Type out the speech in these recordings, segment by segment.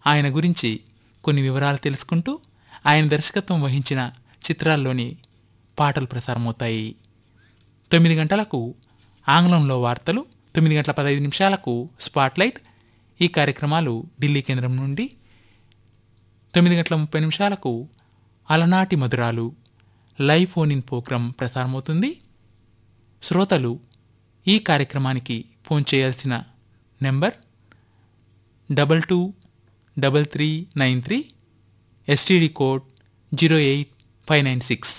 ఆయన గురించి కొన్ని వివరాలు తెలుసుకుంటూ ఆయన దర్శకత్వం వహించిన చిత్రాల్లోని పాటలు ప్రసారమవుతాయి తొమ్మిది గంటలకు ఆంగ్లంలో వార్తలు తొమ్మిది గంటల పదహైదు నిమిషాలకు స్పాట్లైట్ ఈ కార్యక్రమాలు ఢిల్లీ కేంద్రం నుండి తొమ్మిది గంటల ముప్పై నిమిషాలకు అలనాటి మధురాలు లైవ్ ఫోన్ ఇన్ ప్రోగ్రాం ప్రసారమవుతుంది శ్రోతలు ఈ కార్యక్రమానికి ఫోన్ చేయాల్సిన number double two double three nine three STD code zero eight five nine six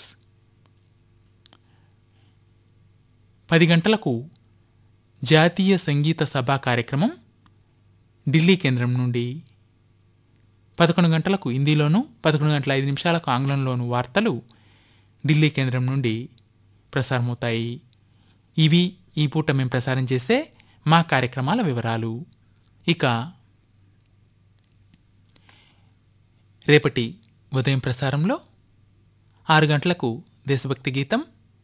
పది గంటలకు జాతీయ సంగీత సభ కార్యక్రమం ఢిల్లీ కేంద్రం నుండి పదకొండు గంటలకు హిందీలోను పదకొండు గంటల ఐదు నిమిషాలకు ఆంగ్లంలోను వార్తలు ఢిల్లీ కేంద్రం నుండి ప్రసారమవుతాయి ఇవి ఈ పూట మేము ప్రసారం చేసే మా కార్యక్రమాల వివరాలు ఇక రేపటి ఉదయం ప్రసారంలో ఆరు గంటలకు దేశభక్తి గీతం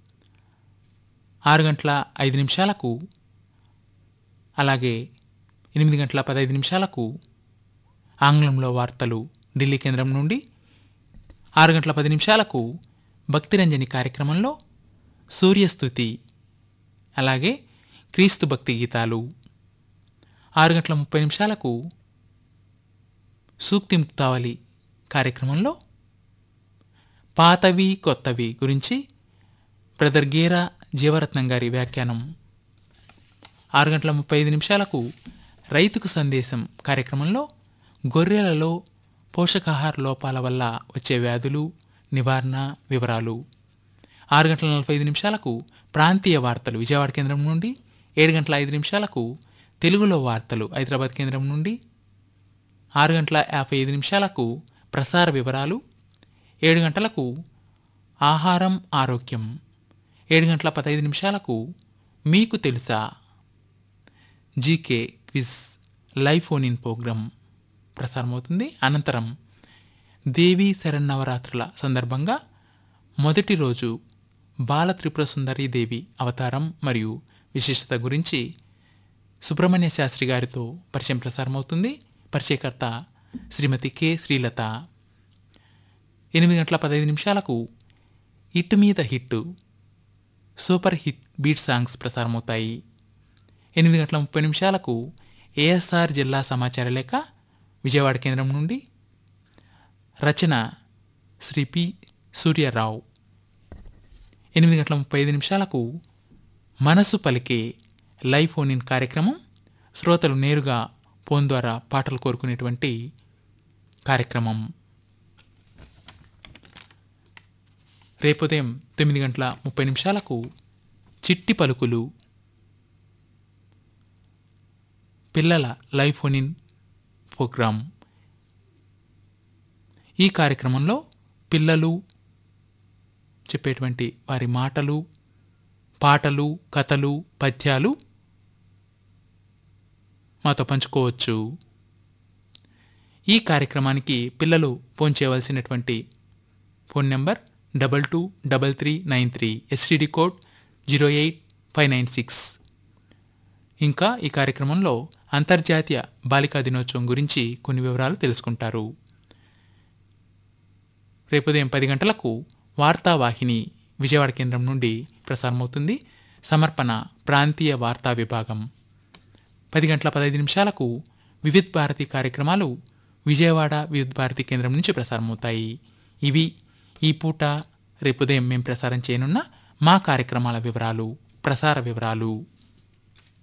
ఆరు గంటల ఐదు నిమిషాలకు అలాగే ఎనిమిది గంటల పదహైదు నిమిషాలకు ఆంగ్లంలో వార్తలు ఢిల్లీ కేంద్రం నుండి ఆరు గంటల పది నిమిషాలకు భక్తిరంజని కార్యక్రమంలో సూర్యస్థుతి అలాగే క్రీస్తు భక్తి గీతాలు ఆరు గంటల ముప్పై నిమిషాలకు సూక్తి ముక్తావళి కార్యక్రమంలో పాతవి కొత్తవి గురించి బ్రదర్ గీరా జీవరత్నం గారి వ్యాఖ్యానం ఆరు గంటల ముప్పై ఐదు నిమిషాలకు రైతుకు సందేశం కార్యక్రమంలో గొర్రెలలో పోషకాహార లోపాల వల్ల వచ్చే వ్యాధులు నివారణ వివరాలు ఆరు గంటల నలభై ఐదు నిమిషాలకు ప్రాంతీయ వార్తలు విజయవాడ కేంద్రం నుండి ఏడు గంటల ఐదు నిమిషాలకు తెలుగులో వార్తలు హైదరాబాద్ కేంద్రం నుండి ఆరు గంటల యాభై ఐదు నిమిషాలకు ప్రసార వివరాలు ఏడు గంటలకు ఆహారం ఆరోగ్యం ఏడు గంటల పదహైదు నిమిషాలకు మీకు తెలుసా GK quiz live phone in programme ప్రసారమవుతుంది అనంతరం దేవీ శరన్నవరాత్రుల సందర్భంగా మొదటి రోజు బాల త్రిపుర సుందరి దేవి అవతారం మరియు విశిష్టత గురించి సుబ్రహ్మణ్య శాస్త్రి గారితో పరిచయం ప్రసారమవుతుంది పరిచయకర్త శ్రీమతి కె శ్రీలత ఎనిమిది గంటల పదహైదు నిమిషాలకు హిట్ మీద hit super hit beat songs ప్రసారమవుతాయి ఎనిమిది గంటల ముప్పై నిమిషాలకు ఏఎస్ఆర్ జిల్లా సమాచార లేఖ విజయవాడ కేంద్రం నుండి రచన శ్రీ పి సూర్యారావు ఎనిమిది గంటల ముప్పై ఐదు నిమిషాలకు మనసు పలికే లైవ్ ఫోన్ ఇన్ కార్యక్రమం శ్రోతలు నేరుగా ఫోన్ ద్వారా పాటలు కోరుకునేటువంటి కార్యక్రమం రేపు ఉదయం తొమ్మిది గంటల ముప్పై నిమిషాలకు చిట్టి పలుకులు పిల్లల లైవ్ ఫోన్ ఇన్ ప్రోగ్రాం ఈ కార్యక్రమంలో పిల్లలు చెప్పేటువంటి వారి మాటలు పాటలు కథలు పద్యాలు మాతో పంచుకోవచ్చు ఈ కార్యక్రమానికి పిల్లలు ఫోన్ చేయవలసినటువంటి phone number double two double three nine three STD code zero eight five nine six ఇంకా ఈ కార్యక్రమంలో అంతర్జాతీయ బాలికా దినోత్సవం గురించి కొన్ని వివరాలు తెలుసుకుంటారు రేపు ఉదయం పది గంటలకు వార్తావాహిని విజయవాడ కేంద్రం నుండి ప్రసారమవుతుంది సమర్పణ ప్రాంతీయ వార్తా విభాగం పది గంటల పదహైదు నిమిషాలకు వివిధ్ భారతి కార్యక్రమాలు విజయవాడ వివిధ్ భారతి కేంద్రం నుంచి ప్రసారమవుతాయి ఇవి ఈ పూట రేపు ఉదయం మేము ప్రసారం చేయనున్న మా కార్యక్రమాల వివరాలు ప్రసార వివరాలు